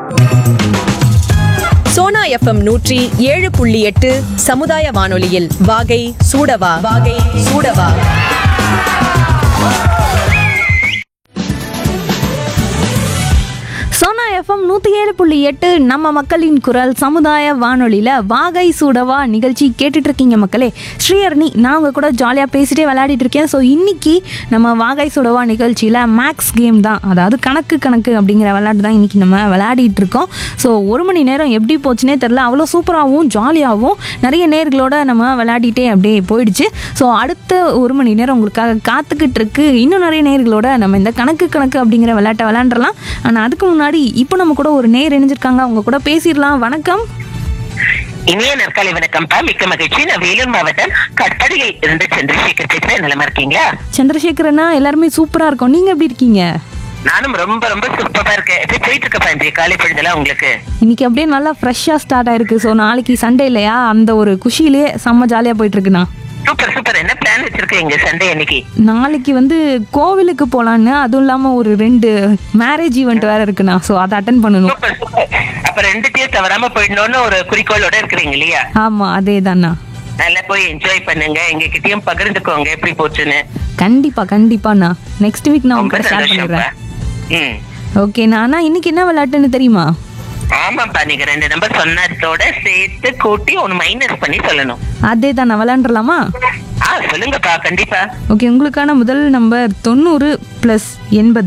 Sona FM நூற்றி ஏழு புள்ளி எட்டு சமுதாய வானொலியில் வாகை சூடவா வாகை சூடவா சோனா எஃப்எம் நூற்றி ஏழு புள்ளி எட்டு நம்ம மக்களின் குரல் சமுதாய வானொலியில் வாகை சூடவா நிகழ்ச்சி கேட்டுட்டு இருக்கீங்க மக்களே ஸ்ரீஹரணி நான் உங்க கூட ஜாலியாக பேசிட்டே விளையாடிட்டு இருக்கேன் ஸோ இன்னைக்கு நம்ம வாகை சூடவா நிகழ்ச்சியில் மேக்ஸ் கேம் தான் அதாவது கணக்கு கணக்கு அப்படிங்கிற விளையாட்டு தான் இன்னைக்கு நம்ம விளையாடிட்டு இருக்கோம் ஸோ ஒரு மணி நேரம் எப்படி போச்சுனே தெரில அவ்வளோ சூப்பராகவும் ஜாலியாகவும் நிறைய நேர்களோட நம்ம விளையாடிட்டே அப்படியே போயிடுச்சு ஸோ அடுத்த ஒரு மணி நேரம் உங்களுக்காக காத்துக்கிட்டு இருக்கு இன்னும் நிறைய நேர்களோட நம்ம இந்த கணக்கு கணக்கு அப்படிங்கிற விளையாட்டை விளையாண்டுறலாம் ஆனால் அதுக்கு முன்னாடி இப்போ நம்ம கூட ஒரு நேர் இணைஞ்சிருக்காங்க அவங்க கூட பேசிடலாம் வணக்கம் இனிய நற்காலை வணக்கம்ப்பா மிக்க மகிழ்ச்சி நான் வேலூர் மாவட்டம் கட்டடியில் இருந்து சந்திரசேகர் பேசுறேன் நிலமா இருக்கீங்களா சந்திரசேகரனா எல்லாருமே சூப்பராக இருக்கும் நீங்கள் எப்படி இருக்கீங்க நானும் ரொம்ப ரொம்ப சூப்பரா இருக்கேன் எப்படி போயிட்டு இருக்கப்பா இன்றைய காலை பொழுதுல உங்களுக்கு இன்னைக்கு அப்படியே நல்லா ஃப்ரெஷ்ஷாக ஸ்டார்ட் ஆயிருக்கு ஸோ நாளைக்கு சண்டே இல்லையா அந்த ஒரு குஷியிலே செம்ம ஜாலியாக போயிட்டு இருக்குண்ணா சூப்பர் சூப்பர் என்ன பிளான் வச்சிருக்கீங்க சண்டே அன்னைக்கு நாளைக்கு வந்து கோவிலுக்கு போகலான்னு அதுவும் இல்லாமல் ஒரு ரெண்டு மேரேஜ் ஈவெண்ட் வேற இருக்குண்ணா ஸோ அதை அட்டன் பண்ணணும் சூப்பர் சூப்பர் அப்ப ரெண்டுத்தையும் தவறாம போயிடணும்னு ஒரு குறிக்கோளோட இருக்கிறீங்க இல்லையா ஆமாம் அதே தாண்ணா நல்லா போய் என்ஜாய் பண்ணுங்க எங்க கிட்டயும் பகிர்ந்துக்கோங்க எப்படி போச்சுன்னு கண்டிப்பா கண்டிப்பாண்ணா நெக்ஸ்ட் வீக் நான் ரொம்ப உங்களுக்கு ஷேர் சந்தோஷம்ப்பா பண்ணிடுறேன் ம் ஓகேண்ணா அண்ணா இன்னைக்கு என்ன விளையாட்டுன்னு தெரியுமா ஆமாப்பா நீங்க ரெண்டு நம்பர் சொன்னதோட சேர்த்து கூட்டி ஒன்னு மைனஸ் பண்ணி சொல்லணும் அதே தான் நான் விளையாண்டுலாமா ஆ சொல்லுங்கப்பா கண்டிப்பா ஓகே உங்களுக்கான முதல் நம்பர் தொண்ணூறு ப்ளஸ் எண்பது